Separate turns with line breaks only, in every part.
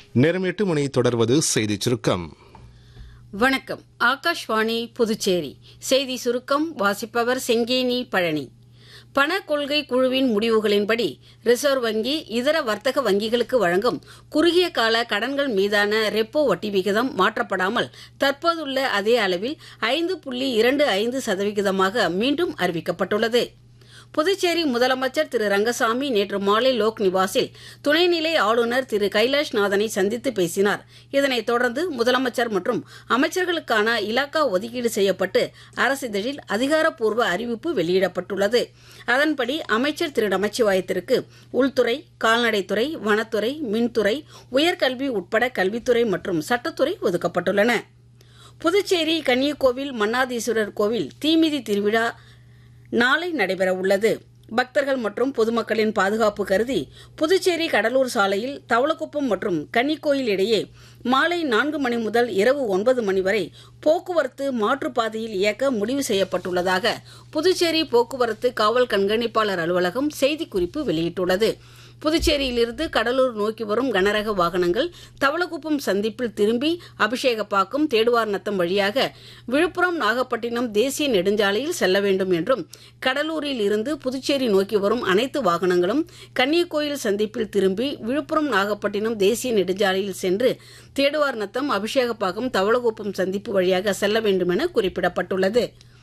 நேரம் எட்டு மணி தொடர்வது செய்திச் சுருக்கம்
வணக்கம் ஆகாஷ்வாணி புதுச்சேரி செய்தி சுருக்கம் வாசிப்பவர் செங்கேனி பழனி பண கொள்கை குழுவின் முடிவுகளின்படி ரிசர்வ் வங்கி இதர வர்த்தக வங்கிகளுக்கு வழங்கும் குறுகிய கால கடன்கள் மீதான ரெப்போ வட்டி விகிதம் மாற்றப்படாமல் தற்போதுள்ள அதே அளவில் ஐந்து புள்ளி இரண்டு ஐந்து சதவிகிதமாக மீண்டும் அறிவிக்கப்பட்டுள்ளது புதுச்சேரி முதலமைச்சர் திரு ரங்கசாமி நேற்று மாலை லோக் நிவாசில் துணைநிலை ஆளுநர் திரு கைலாஷ் நாதனை சந்தித்து பேசினார் இதனைத் தொடர்ந்து முதலமைச்சர் மற்றும் அமைச்சர்களுக்கான இலாக்கா ஒதுக்கீடு செய்யப்பட்டு அரசிதழில் அதிகாரப்பூர்வ அறிவிப்பு வெளியிடப்பட்டுள்ளது அதன்படி அமைச்சர் திரு நமச்சிவாயத்திற்கு உள்துறை கால்நடைத்துறை வனத்துறை மின்துறை உயர்கல்வி உட்பட கல்வித்துறை மற்றும் சட்டத்துறை ஒதுக்கப்பட்டுள்ளன புதுச்சேரி கன்னியக்கோவில் மன்னாதீஸ்வரர் கோவில் தீமிதி திருவிழா நாளை நடைபெற உள்ளது பக்தர்கள் மற்றும் பொதுமக்களின் பாதுகாப்பு கருதி புதுச்சேரி கடலூர் சாலையில் தவளக்குப்பம் மற்றும் கன்னிக்கோயில் இடையே மாலை நான்கு மணி முதல் இரவு ஒன்பது மணி வரை போக்குவரத்து மாற்றுப்பாதையில் இயக்க முடிவு செய்யப்பட்டுள்ளதாக புதுச்சேரி போக்குவரத்து காவல் கண்காணிப்பாளர் அலுவலகம் செய்திக்குறிப்பு வெளியிட்டுள்ளது புதுச்சேரியிலிருந்து கடலூர் நோக்கி வரும் கனரக வாகனங்கள் தவளக்குப்பம் சந்திப்பில் திரும்பி அபிஷேகப்பாக்கம் தேடுவார் நத்தம் வழியாக விழுப்புரம் நாகப்பட்டினம் தேசிய நெடுஞ்சாலையில் செல்ல வேண்டும் என்றும் கடலூரில் இருந்து புதுச்சேரி நோக்கி வரும் அனைத்து வாகனங்களும் கன்னியக்கோயில் சந்திப்பில் திரும்பி விழுப்புரம் நாகப்பட்டினம் தேசிய நெடுஞ்சாலையில் சென்று தேடுவார் நத்தம் அபிஷேகப்பாக்கம் தவளக்குப்பம் சந்திப்பு வழியாக செல்ல வேண்டும் என குறிப்பிடப்பட்டுள்ளது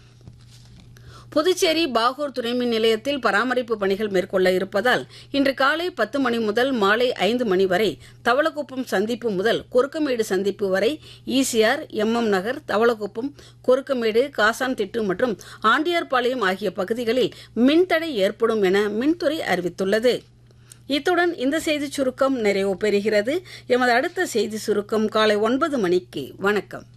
புதுச்சேரி பாகூர் துணைமின் நிலையத்தில் பராமரிப்பு பணிகள் மேற்கொள்ள இருப்பதால் இன்று காலை பத்து மணி முதல் மாலை ஐந்து மணி வரை தவளக்குப்பம் சந்திப்பு முதல் கொருக்கமேடு சந்திப்பு வரை ஈசிஆர் எம்எம் நகர் தவளக்குப்பம் கொருக்கமேடு காசான் திட்டு மற்றும் ஆண்டியார்பாளையம் ஆகிய பகுதிகளில் மின்தடை ஏற்படும் என மின்துறை அறிவித்துள்ளது இத்துடன் இந்த செய்திச் சுருக்கம் நிறைவு பெறுகிறது எமது அடுத்த செய்தி சுருக்கம் காலை ஒன்பது மணிக்கு வணக்கம்